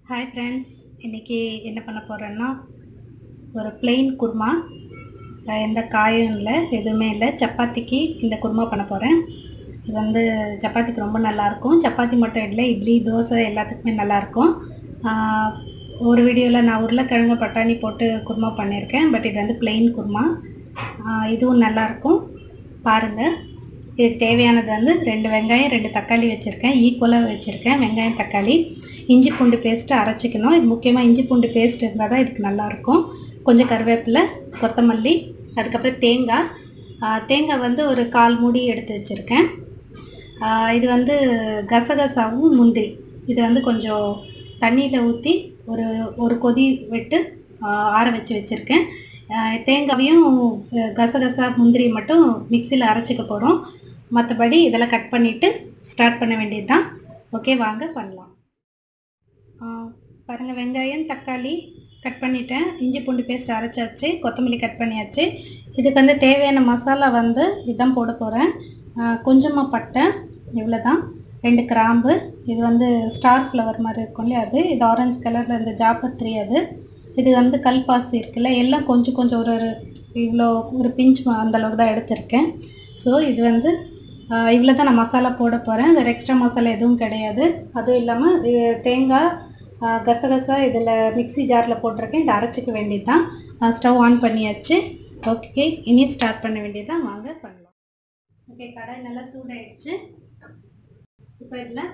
hi friends இன்றைக்கி என்ன பண்ண போகிறேன்னா ஒரு plain குருமா அஹ் எந்த காயும் இல்லை எதுவுமே இல்லை சப்பாத்திக்கு இந்த குருமா பண்ண போகிறேன் இது வந்து சப்பாத்திக்கு ரொம்ப நல்லாயிருக்கும் சப்பாத்தி மட்டும் இல்லை இட்லி தோசை எல்லாத்துக்குமே நல்லாயிருக்கும் ஆஹ் ஒரு வீடியோவில் நான் உருளைக்கிழங்கு பட்டாணி போட்டு குருமா பண்ணியிருக்கேன் பட் இது வந்து plain குருமா ஆஹ் இதுவும் நல்லாயிருக்கும் பாருங்கள் இதுக்கு தேவையானது வந்து ரெண்டு வெங்காயம் ரெண்டு தக்காளி வச்சுருக்கேன் ஈக்குவலாக வச்சுருக்கேன் வெங்காயம் தக்காளி இஞ்சி பூண்டு பேஸ்ட்டு அரைச்சிக்கணும் இது முக்கியமாக இஞ்சி பூண்டு பேஸ்ட் இருந்தால் தான் இதுக்கு நல்லாயிருக்கும் கொஞ்சம் கருவேப்பிலை கொத்தமல்லி அதுக்கப்புறம் தேங்காய் ஆஹ் தேங்காய் வந்து ஒரு கால் மூடி எடுத்து வச்சுருக்கேன் ஆஹ் இது வந்து கசகசாவும் முந்திரி இது வந்து கொஞ்சம் தண்ணியில் ஊற்றி ஒரு ஒரு கொதி விட்டு ஆஹ் ஆற வச்சு வச்சுருக்கேன் ஆஹ் தேங்காவையும் அஹ் கசகசா முந்திரி மட்டும் மிக்சியில் அரைச்சிக்க போகிறோம் மற்றபடி இதெல்லாம் கட் பண்ணிவிட்டு ஸ்டார்ட் பண்ண வேண்டியது தான் ஓகே வாங்க பண்ணலாம் ஆஹ் பாருங்க வெங்காயம் தக்காளி கட் பண்ணிட்டேன் இஞ்சி பூண்டு பேஸ்ட் அரைச்சாச்சு கொத்தமல்லி கட் பண்ணியாச்சு இதுக்கு வந்து தேவையான மசாலா வந்து இதுதான் போட போகிறேன் கொஞ்சமாக பட்டை இவ்வளோ தான் ரெண்டு கிராம்பு இது வந்து ஸ்டார் ஃப்ளவர் மாதிரி இருக்கும் இல்லையா அது இது ஆரஞ்சு கலரில் இந்த ஜாபத்ரி அது இது வந்து கல்பாசி இருக்குல்ல எல்லாம் கொஞ்சம் கொஞ்சம் ஒரு ஒரு இவ்வளோ ஒரு பிஞ்ச் அந்த அளவுக்கு தான் எடுத்திருக்கேன் ஸோ இது வந்து இவ்வளோ தான் நான் மசாலா போட போகிறேன் வேறு எக்ஸ்ட்ரா மசாலா எதுவும் கிடையாது அதுவும் இல்லாமல் இது தேங்காய் ஆஹ் கசகசா இதில் மிக்ஸி ஜாரில் போட்டிருக்கேன் இதை அரைச்சிக்க வேண்டியது தான் ஸ்டவ் ஆன் பண்ணியாச்சு ஓகே இனி ஸ்டார்ட் பண்ண வேண்டியது தான் வாங்க பண்ணலாம் ஓகே கடாய் நல்லா சூடாயிடுச்சு இப்போ இதில்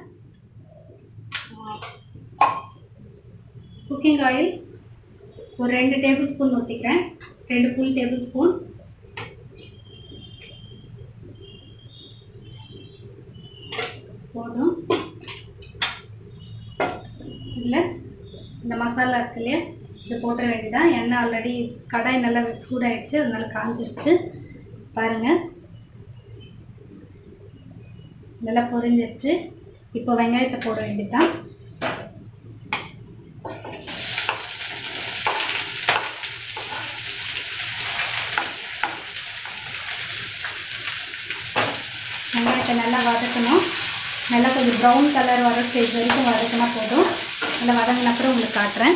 குக்கிங் ஆயில் ஒரு ரெண்டு டேபிள் ஸ்பூன் ஊற்றிக்கிறேன் ரெண்டு ஃபுல் டேபிள் ஸ்பூன் போதும் இதில் இந்த மசாலா இருக்கு இல்லையா இது போட்ட வேண்டியதான் எண்ணெய் ஆல்ரெடி கடாய் நல்லா சூடாயிடுச்சு அதனால காஞ்சிருச்சு பாருங்கள் நல்லா பொரிஞ்சிருச்சு இப்போ வெங்காயத்தை போட வேண்டியதுதான் வெங்காயத்தை நல்லா வதக்கணும் நல்லா கொஞ்சம் ப்ரௌன் கலர் வர ஸ்டேஜ் வரைக்கும் வதக்கினா போதும் நல்லா வதங்கின அப்புறம் உங்களுக்கு காட்டுறேன்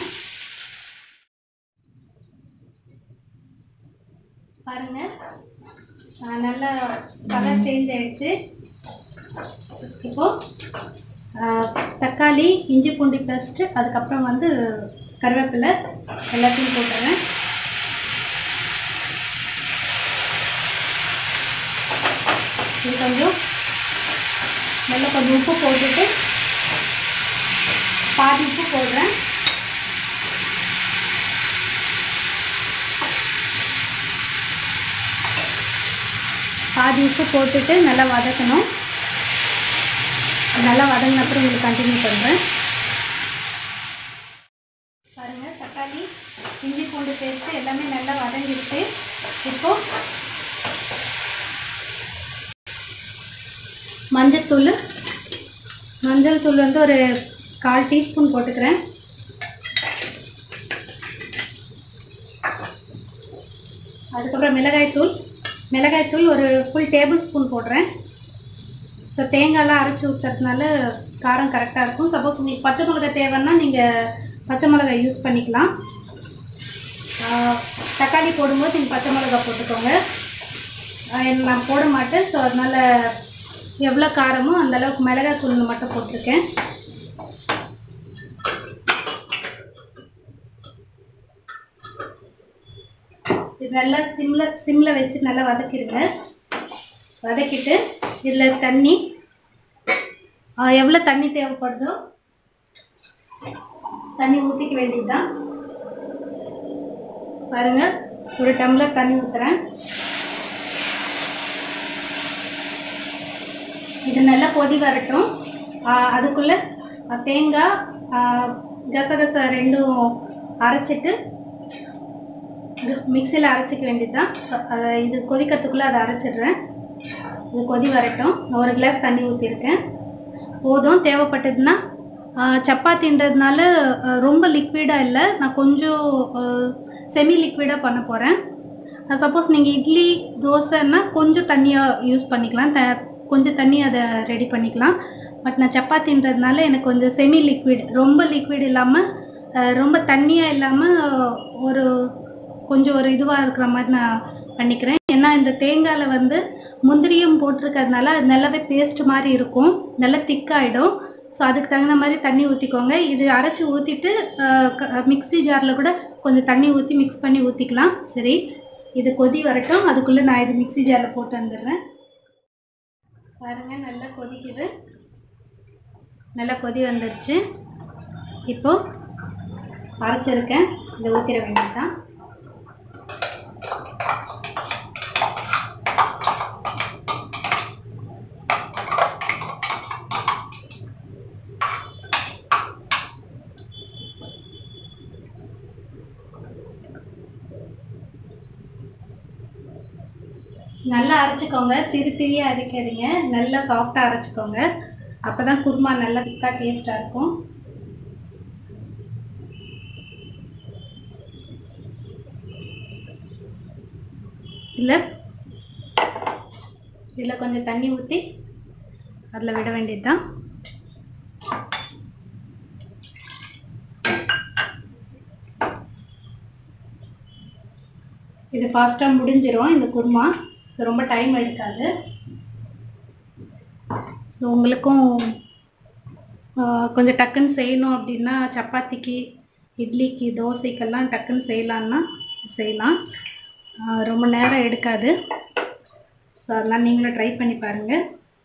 பாருங்க ஆஹ் நல்லா கலர் சேஞ்ச் ஆயிடுச்சு இப்போ ஆஹ் தக்காளி இஞ்சி பூண்டி பேஸ்ட்டு அதுக்கப்புறம் வந்து கருவேப்பிலை எல்லாத்தையும் போட்டுறேன் இது கொஞ்சம் நல்லா கொஞ்சம் உப்பு போட்டுட்டு பாதி உப்பு போடுறேன் பாதி உப்பு போட்டுட்டு நல்லா வதக்கணும் நல்லா வதங்கின அப்புறம் உங்களுக்கு கண்டினியூ பண்ணுறேன் பாருங்கள் தக்காளி இஞ்சி பூண்டு பேஸ்ட்டு எல்லாமே நல்லா வதங்கிடுச்சு இப்போ மஞ்சத்தூள் மஞ்சள் தூள் வந்து ஒரு கால் டீஸ்பூன் போட்டுக்கிறேன் அதுக்கப்புறம் மிளகாய்த்தூள் மிளகாய்த்தூள் ஒரு ஃபுல் டேபிள் ஸ்பூன் போடுறேன் ஸோ தேங்காய்லாம் அரைச்சி ஊற்றுறதுனால காரம் கரெக்டாக இருக்கும் சப்போஸ் உங்களுக்கு பச்சை மிளகாய் தேவைன்னா நீங்கள் பச்சை மிளகாய் யூஸ் பண்ணிக்கலாம் ஆஹ் தக்காளி போடும்போது நீங்கள் பச்சை மிளகாய் போட்டுக்கோங்க ஆஹ் எனக்கு நான் போட மாட்டேன் ஸோ அதனால் எவ்வளோ காரமோ அந்த அளவுக்கு மிளகாய் தூள் மட்டும் போட்டிருக்கேன் இது நல்லா சிம்ல சிம்ல வச்சு நல்லா வதக்கிடுங்க வதக்கிட்டு இதில் தண்ணி எவ்வளோ தண்ணி தேவைப்படுதோ தண்ணி ஊற்றிக்க வேண்டியதுதான் பாருங்க ஒரு டம்ளர் தண்ணி ஊற்றுறேன் இது நல்லா கொதி வரட்டும் ஆஹ் அதுக்குள்ள ஆஹ் தேங்காய் ஆஹ் கசகசா ரெண்டும் அரைச்சிட்டு மிக்சியில் அரைச்சிக்க வேண்டியதுதான் அஹ் இது கொதிக்கிறதுக்குள்ளே அதை அரைச்சிடுறேன் இது கொதி வரட்டும் நான் ஒரு கிளாஸ் தண்ணி ஊற்றிருக்கேன் போதும் தேவைப்பட்டதுன்னா ஆஹ் சப்பாத்தின்றதுனால ஆஹ் ரொம்ப லிக்விடாக இல்லை நான் கொஞ்சம் செமி லிக்விடாக பண்ண போகிறேன் சப்போஸ் நீங்கள் இட்லி தோசைன்னா கொஞ்சம் தண்ணியாக யூஸ் பண்ணிக்கலாம் த கொஞ்சம் தண்ணி அதை ரெடி பண்ணிக்கலாம் பட் நான் சப்பாத்தின்றதுனால எனக்கு கொஞ்சம் செமி லிக்விட் ரொம்ப லிக்விட் இல்லாமல் ரொம்ப தண்ணியாக இல்லாமல் ஒரு கொஞ்சம் ஒரு இதுவாக இருக்கிற மாதிரி நான் பண்ணிக்கிறேன் ஏன்னா இந்த தேங்காயில் வந்து முந்திரியும் போட்டிருக்கறதுனால அது நல்லாவே பேஸ்ட் மாதிரி இருக்கும் நல்லா திக்காயிடும் ஸோ அதுக்கு தகுந்த மாதிரி தண்ணி ஊற்றிக்கோங்க இது அரைச்சி ஊற்றிட்டு மிக்ஸி ஜாரில் கூட கொஞ்சம் தண்ணி ஊற்றி மிக்ஸ் பண்ணி ஊற்றிக்கலாம் சரி இது கொதி வரட்டும் அதுக்குள்ளே நான் இது மிக்ஸி ஜாரில் போட்டு வந்துடுறேன் பாருங்கள் நல்லா கொதிக்குது நல்லா கொதி வந்துருச்சு இப்போ அரைச்சிருக்கேன் இதை ஊற்றிட வேண்டியதுதான் நல்லா அரைச்சிக்கோங்க திரி திரியாக அரைக்காதீங்க நல்லா சாஃப்டாக அரைச்சிக்கோங்க அப்போ தான் குருமா நல்லா திக்காக டேஸ்ட்டாக இருக்கும் இல்லை இதில் கொஞ்சம் தண்ணி ஊற்றி அதில் விட வேண்டியது தான் இது ஃபாஸ்ட்டாக முடிஞ்சிரும் இந்த குருமா ஸோ ரொம்ப டைம் எடுக்காது ஸோ உங்களுக்கும் ஆஹ், கொஞ்சம் டக்குன்னு செய்யணும் அப்படின்னா சப்பாத்திக்கு இட்லிக்கு தோசைக்கெல்லாம் டக்குன்னு செய்யலான்னா செய்யலாம் ஆஹ், ரொம்ப நேரம் எடுக்காது ஸோ அதெல்லாம் நீங்களும் ட்ரை பண்ணி பாருங்கள்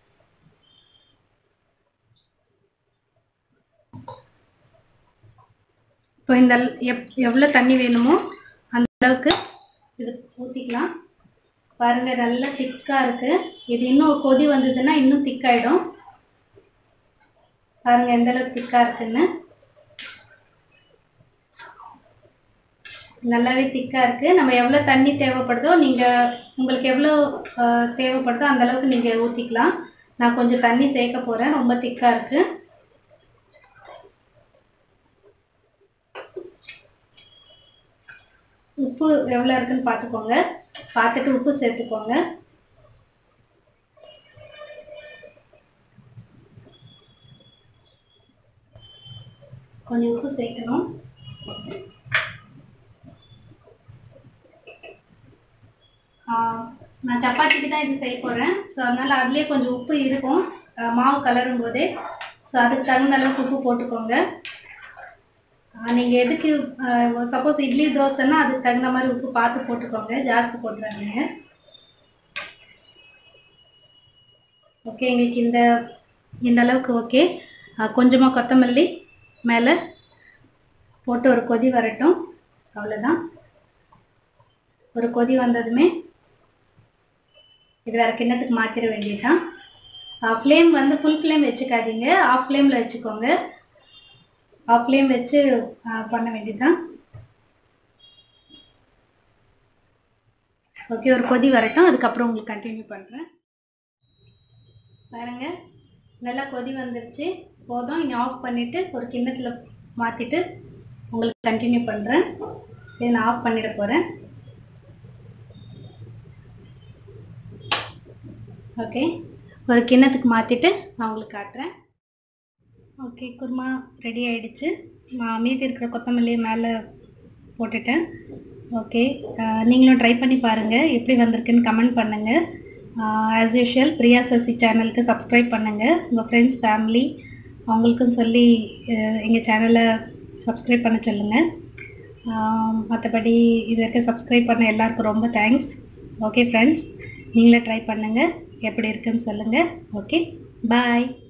இப்போ இந்த எப் எவ்வளோ தண்ணி வேணுமோ அந்த அளவுக்கு இது ஊற்றிக்கலாம் பாருங்க நல்லா திக்காக இருக்கு இது இன்னும் கொதி வந்ததுன்னா இன்னும் திக்காயிடும் பாருங்க எந்த அளவுக்கு திக்காக இருக்குன்னு நல்லாவே திக்காக இருக்கு நம்ம எவ்வளோ தண்ணி தேவைப்படுதோ நீங்கள் உங்களுக்கு எவ்வளோ ஆஹ், தேவைப்படுதோ அந்த அளவுக்கு நீங்கள் ஊற்றிக்கலாம் நான் கொஞ்சம் தண்ணி சேர்க்க போகிறேன் ரொம்ப திக்காக இருக்கு உப்பு எவ்வளோ இருக்குன்னு பார்த்துக்கோங்க பார்த்துட்டு உப்பு சேர்த்துக்கோங்க கொஞ்சம் உப்பு சேர்க்கணும் ஆ, நான் சப்பாத்திக்கு தான் இது செய்ய போகிறேன் ஸோ அதனால் அதுலேயே கொஞ்சம் உப்பு இருக்கும் ஆ, மாவு கலரும் போதே ஸோ அதுக்கு தகுந்த அளவுக்கு உப்பு போட்டுக்கோங்க நீங்கள் எதுக்கு சப்போஸ் இட்லி தோசைன்னா அதுக்கு தகுந்த மாதிரி உப்பு பார்த்து போட்டுக்கோங்க ஜாஸ்தி போட்டுறாதீங்க ஓகே எங்களுக்கு இந்த இந்த அளவுக்கு ஓகே கொஞ்சமாக கொத்தமல்லி மேலே போட்டு ஒரு கொதி வரட்டும் அவ்வளோதான் ஒரு கொதி வந்ததுமே இது வேறு கிண்ணத்துக்கு மாற்றிட வேண்டியதுதான் ஃப்ளேம் வந்து ஃபுல் ஃப்ளேம் வச்சுக்காதீங்க ஆஃப் ஃப்ளேமில் வச்சுக்கோங்க ஆஃப் ஃப்ளேம் வச்சு ஆ, பண்ண வேண்டியதுதான் ஓகே ஒரு கொதி வரட்டும் அதுக்கப்புறம் உங்களுக்கு கண்டினியூ பண்ணுறேன் பாருங்க நல்லா கொதி வந்துருச்சு போதும் இனி ஆஃப் பண்ணிவிட்டு ஒரு கிண்ணத்தில் மாற்றிட்டு உங்களுக்கு கண்டினியூ பண்ணுறேன் இதை நான் ஆஃப் பண்ணிட போகிறேன் ஓகே ஒரு கிண்ணத்துக்கு மாற்றிட்டு நான் உங்களுக்கு காட்டுறேன் ஓகே குருமா ரெடி ஆயிடுச்சு நான் மீதி இருக்கிற கொத்தமல்லி மேலே போட்டுட்டேன் ஓகே நீங்களும் ட்ரை பண்ணி பாருங்கள் எப்படி வந்திருக்குன்னு கமெண்ட் பண்ணுங்கள் ஆஸ் யூஷுவல் பிரியா சசி சேனலுக்கு சப்ஸ்கிரைப் பண்ணுங்கள் உங்கள் ஃப்ரெண்ட்ஸ் ஃபேமிலி அவங்களுக்கும் சொல்லி எங்கள் சேனலை சப்ஸ்கிரைப் பண்ண சொல்லுங்கள் மற்றபடி இது வரைக்கும் சப்ஸ்கிரைப் பண்ண எல்லாருக்கும் ரொம்ப தேங்க்ஸ் ஓகே ஃப்ரெண்ட்ஸ் நீங்களே ட்ரை பண்ணுங்கள் எப்படி இருக்குன்னு சொல்லுங்கள் ஓகே பாய்